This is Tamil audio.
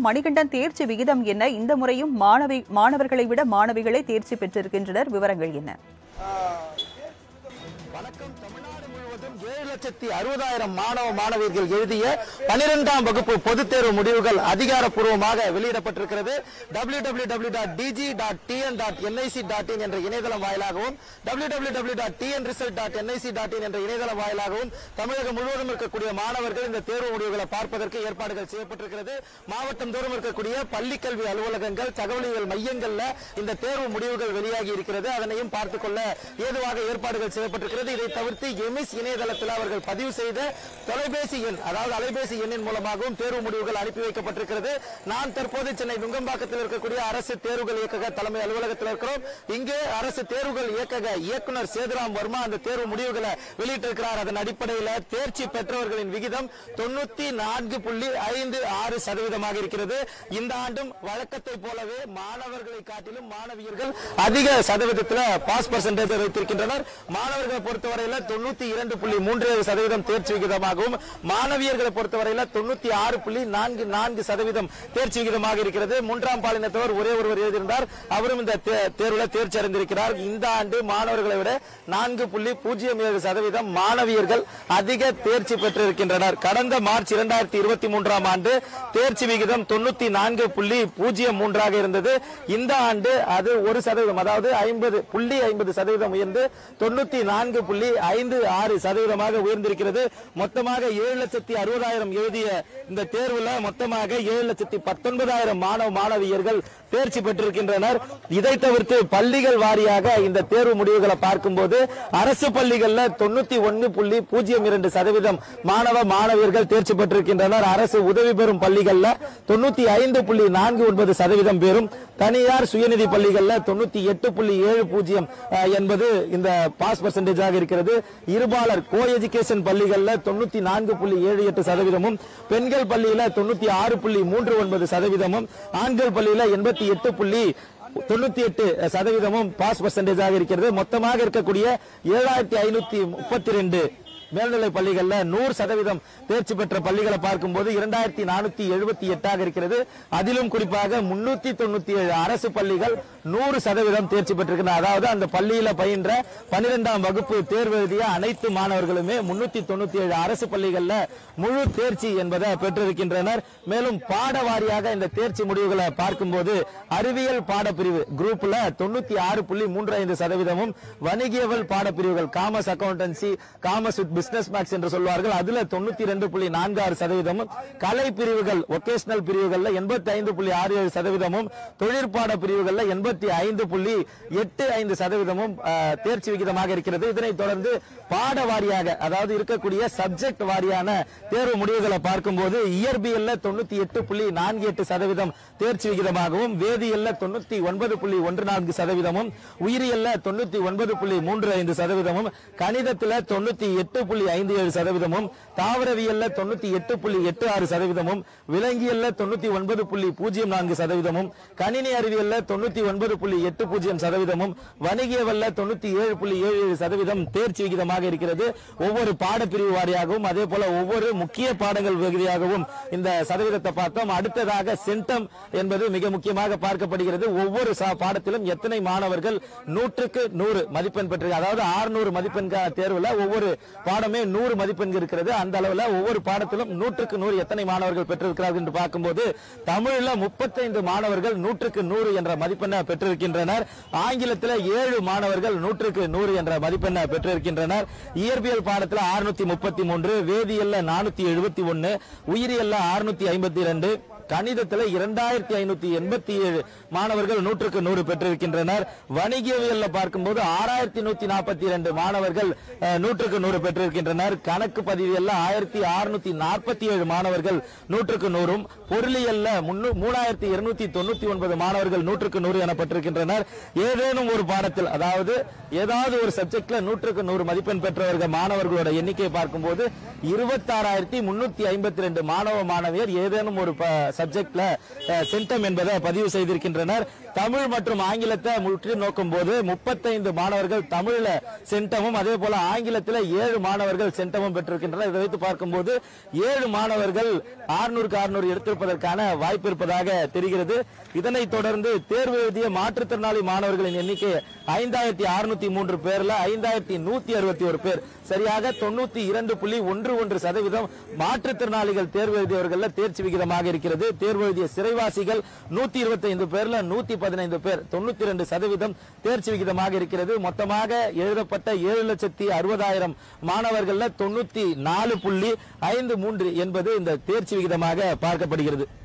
மணிகண்டன் தேர்ச்சி விகிதம் என்ன இந்த முறையும் மாணவி மாணவர்களை விட மாணவிகளே தேர்ச்சி பெற்றிருக்கின்றனர் விவரங்கள் என்ன வணக்கம் தமிழ்நாடு முழுவதும் ஏழு லட்சத்தி அறுபதாயிரம் மாணவ மாணவியர்கள் எழுதிய பனிரெண்டாம் வகுப்பு பொதுத் தேர்வு முடிவுகள் அதிகாரப்பூர்வமாக வெளியிடப்பட்டிருக்கிறது W W W dot DG dot TN dot NIC dot in என்ற இணையதளம் வாயிலாகவும் W W W dot TN result dot NIC dot in என்ற இணையதளம் வாயிலாகவும் தமிழகம் முழுவதும் இருக்கக்கூடிய மாணவர்கள் இந்த தேர்வு முடிவுகளை பார்ப்பதற்கு ஏற்பாடுகள் செய்யப்பட்டிருக்கிறது மாவட்டம் தோறும் இருக்கக்கூடிய பள்ளிக்கல்வி அலுவலகங்கள் தகவலியல் மையங்கள்ல இந்த தேர்வு முடிவுகள் வெளியாகி இருக்கிறது அதனையும் பார்த்துக் கொள்ள ஏதுவாக ஏற்பாடுகள் செய்யப்பட்டிருக்கிறது இதை தவிர்த்து எமிஸ் இணையதளத்தில் அவர்கள் பதிவு செய்த தொலைபேசி எண் அதாவது அலைபேசி எண்ணின் மூலமாகவும் தேர்வு முடிவுகள் அனுப்பி வைக்கப்பட்டிருக்கிறது நான் தற்போது சென்னை நுங்கம்பாக்கத்தில் இருக்கக்கூடிய அரசு தேர்வுகள் இயக்கக தலைமை அலுவலகத்தில் இருக்கிறோம் இங்கு அரசு தேர்வுகள் இயக்கக இயக்குனர் சேதுராம் வர்மா அந்த தேர்வு முடிவுகளை வெளியிட்டிருக்கிறார் அதன் அடிப்படையில் தேர்ச்சி பெற்றவர்களின் விகிதம் தொண்ணூத்தி நான்கு புள்ளி ஐந்து ஆறு சதவீதமாக இருக்கிறது இந்த ஆண்டும் வழக்கத்தை போலவே மாணவர்களை காட்டிலும் மாணவியர்கள் அதிக சதவீதத்தில் பாஸ் பர்சன்டேஜ் வைத்திருக்கின்றனர் மாணவர்களை பொறுத்தவரையில தொண்ணூத்தி இரண்டு புள்ளி மூன்று ஏழு சதவீதம் தேர்ச்சி விகிதமாகவும் மாணவியர்களை பொறுத்தவரையில தொண்ணூத்தி ஆறு புள்ளி நான்கு நான்கு சதவீதம் தேர்ச்சி விகிதமாக இருக்கிறது மூன்றாம் பாலினத்தவர் ஒரே ஒருவர் எழுதியிருந்தார் அவரும் இந்த தே- தேர்வுல தேர்ச்சி அடைந்திருக்கிறார் இந்த ஆண்டு மாணவர்களை விட நான்கு புள்ளி பூஜ்ஜியம் ஏழு சதவீதம் மாணவியர்கள் அதிக தேர்ச்சி பெற்றிருக்கின்றனர் கடந்த மார்ச் இரண்டாயிரத்தி இருபத்தி மூன்றாம் ஆண்டு தேர்ச்சி விகிதம் தொண்ணூத்தி நான்கு புள்ளி பூஜ்ஜியம் மூன்றாக இருந்தது இந்த ஆண்டு அது ஒரு சதவீதம் அதாவது ஐம்பது புள்ளி ஐம்பது சதவீதம் உயர்ந்து தொண்ணூத்தி நான்கு புள்ளி ஐந்து ஆறு சதவீதமாக உயர்ந்திருக்கிறது மொத்தமாக ஏழு லட்சத்தி அறுபதாயிரம் எழுதிய இந்த தேர்வுல மொத்தமாக ஏழு லட்சத்தி பத்தொன்பதாயிரம் மாணவ மாணவியர்கள் தேர்ச்சி பெற்றிருக்கின்றனர் இதை தவிர்த்து பள்ளிகள் வாரியாக இந்த தேர்வு முடிவுகளை பார்க்கும்போது அரசு பள்ளிகள்ல தொண்ணூத்தி ஒன்னு புள்ளி பூஜ்ஜியம் இரண்டு சதவீதம் மாணவ மாணவியர்கள் தேர்ச்சி பெற்றிருக்கின்றனர் அரசு உதவி பெறும் பள்ளிகள்ல தொண்ணூத்தி ஐந்து புள்ளி நான்கு ஒன்பது சதவீதம் பேரும் தனியார் சுயநிதி பள்ளிகள்ல தொண்ணூத்தி எட்டு புள்ளி ஏழு பூஜ்ஜியம் அஹ், என்பது இந்த பாஸ் பர்சன்டேஜாக இருக்கிறது இருபாலர் கோ எஜுகேஷன் பள்ளிகள்ல தொண்ணூத்தி நான்கு புள்ளி ஏழு எட்டு சதவீதமும் பெண்கள் பள்ளியில தொண்ணூத்தி ஆறு புள்ளி மூன்று ஒன்பது சதவீதமும் ஆண்கள் பள்ளியில எண்பத்தி எட்டு புள்ளி தொண்ணூத்தி எட்டு சதவீதமும் பாஸ் பர்சன்டேஜாக இருக்கிறது மொத்தமாக இருக்கக்கூடிய ஏழாயிரத்தி ஐநூத்தி முப்பத்தி ரெண்டு மேல்நிலை பள்ளிகள்ல நூறு சதவீதம் தேர்ச்சி பெற்ற பள்ளிகளை பார்க்கும்போது இரண்டாயிரத்தி நானூத்தி எழுபத்தி எட்டாக இருக்கிறது அதிலும் குறிப்பாக முன்னூத்தி தொண்ணூத்தி ஏழு அரசு பள்ளிகள் நூறு சதவீதம் தேர்ச்சி பெற்றிருக்கின்றன அதாவது அந்த பள்ளியில பயின்ற பன்னிரெண்டாம் வகுப்பு தேர்வு எழுதிய அனைத்து மாணவர்களுமே முன்னூத்தி தொண்ணூத்தி ஏழு அரசு பள்ளிகள்ல முழு தேர்ச்சி என்பதை பெற்றிருக்கின்றனர் மேலும் பாட வாரியாக இந்த தேர்ச்சி முடிவுகளை பார்க்கும்போது அறிவியல் பாடப்பிரிவு குரூப்ல தொண்ணூத்தி ஆறு புள்ளி மூன்று ஐந்து சதவீதமும் வணிகியவல் பாடப்பிரிவுகள் commerce accountancy commerce with business maths என்று சொல்வார்கள் அதுல தொண்ணூத்தி ரெண்டு புள்ளி நான்கு ஆறு சதவீதமும் கலை பிரிவுகள் ஒகேஷனல் பிரிவுகள்ல எண்பத்தி ஐந்து புள்ளி ஆறு ஏழு சதவீதமும் தொழிற்பாட பிரிவுகள்ல எண்பத்தி ஐந்து புள்ளி எட்டு ஐந்து சதவீதமும் அஹ், தேர்ச்சி விகிதமாக இருக்கிறது இதனைத் தொடர்ந்து பாட வாரியாக அதாவது இருக்கக்கூடிய சப்ஜெக்ட் வாரியான தேர்வு முடிவுகளை பார்க்கும்போது இயற்பியல்ல தொண்ணூத்தி எட்டு புள்ளி நான்கு எட்டு சதவீதம் தேர்ச்சி விகிதமாகவும் வேதியியல்ல தொண்ணூத்தி ஒன்பது புள்ளி ஒன்று நான்கு சதவீதமும் உயிரியல்ல தொண்ணூத்தி ஒன்பது புள்ளி மூன்று ஐந்து சதவீதமும் கணிதத்துல தொண்ணூத்தி எட்டு புள்ளி ஐந்து ஏழு சதவீதமும் தாவரவியல்ல தொண்ணூத்தி எட்டு புள்ளி எட்டு ஆறு சதவீதமும் விலங்கியல்ல தொண்ணூத்தி ஒன்பது புள்ளி பூஜ்ஜியம் நான்கு சதவீதமும் கணினி அறிவியல்ல தொண்ணூத்தி ஒன்பது புள்ளி எட்டு பூஜ்ஜியம் சதவீதமும் வணிகியவல்ல தொண்ணூத்தி ஏழு புள்ளி ஏழு ஏழு சதவீதம் தேர்ச்சி விகிதமாக இருக்கிறது ஒவ்வொரு பாடப்பிரிவு வாரியாகவும் அதே போல ஒவ்வொரு முக்கிய பாடங்கள் பகுதியாகவும் இந்த சதவீதத்தை பார்த்தோம் அடுத்ததாக சென்டம் என்பது மிக முக்கியமாக பார்க்கப்படுகிறது ஒவ்வொரு சா- பாடத்திலும் எத்தனை மாணவர்கள் நூற்றுக்கு நூறு மதிப்பெண் பெற்று அதாவது 600 மதிப்பெண் தேர்வுல ஒவ்வொரு பாடமே நூறு மதிப்பெண் இருக்கிறது அந்த அளவுல ஒவ்வொரு பாடத்திலும் நூற்றுக்கு நூறு எத்தனை மாணவர்கள் பெற்றிருக்கிறார்கள் என்று பார்க்கும்போது தமிழ்ல முப்பத்தைந்து மாணவர்கள் நூற்றுக்கு நூறு என்ற மதிப்பெண்ணை பெற்றிருக்கின்றனர் ஆங்கிலத்தில் ஏழு மாணவர்கள் நூற்றுக்கு நூறு என்ற மதிப்பெண்ணை பெற்றிருக்கின்றனர் இயற்பியல் பாடத்துல 633 முப்பத்தி மூன்று வேதியியல்ல நானூத்தி எழுபத்தி ஒன்னு உயிரியல்ல 652 ஐம்பத்தி ரெண்டு கணிதத்தில் இரண்டாயிரத்தி ஐநூத்தி எண்பத்தி ஏழு மாணவர்கள் நூற்றுக்கு நூறு பெற்றிருக்கின்றனர் வணிகவியல்ல பார்க்கும்போது ஆறாயிரத்தி நூத்தி நாற்பத்தி இரண்டு மாணவர்கள் அஹ், நூற்றுக்கு நூறு பெற்றிருக்கின்றனர் கணக்கு பதிவியல்ல ஆயிரத்தி அறுநூத்தி நாற்பத்தி ஏழு மாணவர்கள் நூற்றுக்கு நூறும் பொருளியல்ல முன்னூ- மூணாயிரத்தி இருநூத்தி தொண்ணூத்தி ஒன்பது மாணவர்கள் நூற்றுக்கு நூறு எனப்பட்டிருக்கின்றனர் ஏதேனும் ஒரு பாடத்தில் அதாவது ஏதாவது ஒரு சப்ஜெக்ட்ல நூற்றுக்கு நூறு மதிப்பெண் பெற்றவர்கள் மாணவர்களோட எண்ணிக்கையை பார்க்கும்போது இருபத்தாறாயிரத்தி முன்னூத்தி ஐம்பத்தி ரெண்டு மாணவ மாணவியர் ஏதேனும் ஒரு சப்ஜெக்ட்ல சென்டம் என்பதை பதிவு செய்திருக்கின்றனர் தமிழ் மற்றும் ஆங்கிலத்தை முற்றி நோக்கும் போது முப்பத்தைந்து மாணவர்கள் தமிழ்ல சென்டமும் அதே போல ஆங்கிலத்தில் ஏழு மாணவர்கள் சென்டமும் பெற்றிருக்கின்றனர் இதை வைத்து பார்க்கும்போது ஏழு மாணவர்கள் ஆறுநூறுக்கு ஆறுநூறு எடுத்திருப்பதற்கான வாய்ப்பு இருப்பதாக தெரிகிறது இதனைத் தொடர்ந்து தேர்வு எழுதிய மாற்றுத்திறனாளி மாணவர்களின் எண்ணிக்கை ஐந்தாயிரத்தி அறுநூத்தி மூன்று பேர்ல ஐந்தாயிரத்தி நூத்தி அறுபத்தி ஒரு பேர் சரியாக தொண்ணூத்தி இரண்டு புள்ளி ஒன்று ஒன்று சதவீதம் மாற்றுத்திறனாளிகள் தேர்வு எழுதியவர்கள் தேர்ச்சி விகிதமாக இருக்கிறது தேர்வு எழுதிய சிறைவாசிகள் நூத்தி இருபத்தி ஐந்து பேர்ல நூத்தி பதினைந்து பேர் தொண்ணூத்தி ரெண்டு சதவீதம் தேர்ச்சி விகிதமாக இருக்கிறது மொத்தமாக எழுதப்பட்ட ஏழு லட்சத்தி அறுபதாயிரம் மாணவர்கள்ல தொண்ணூத்தி நாலு புள்ளி ஐந்து மூன்று என்பது இந்த தேர்ச்சி விகிதமாக பார்க்கப்படுகிறது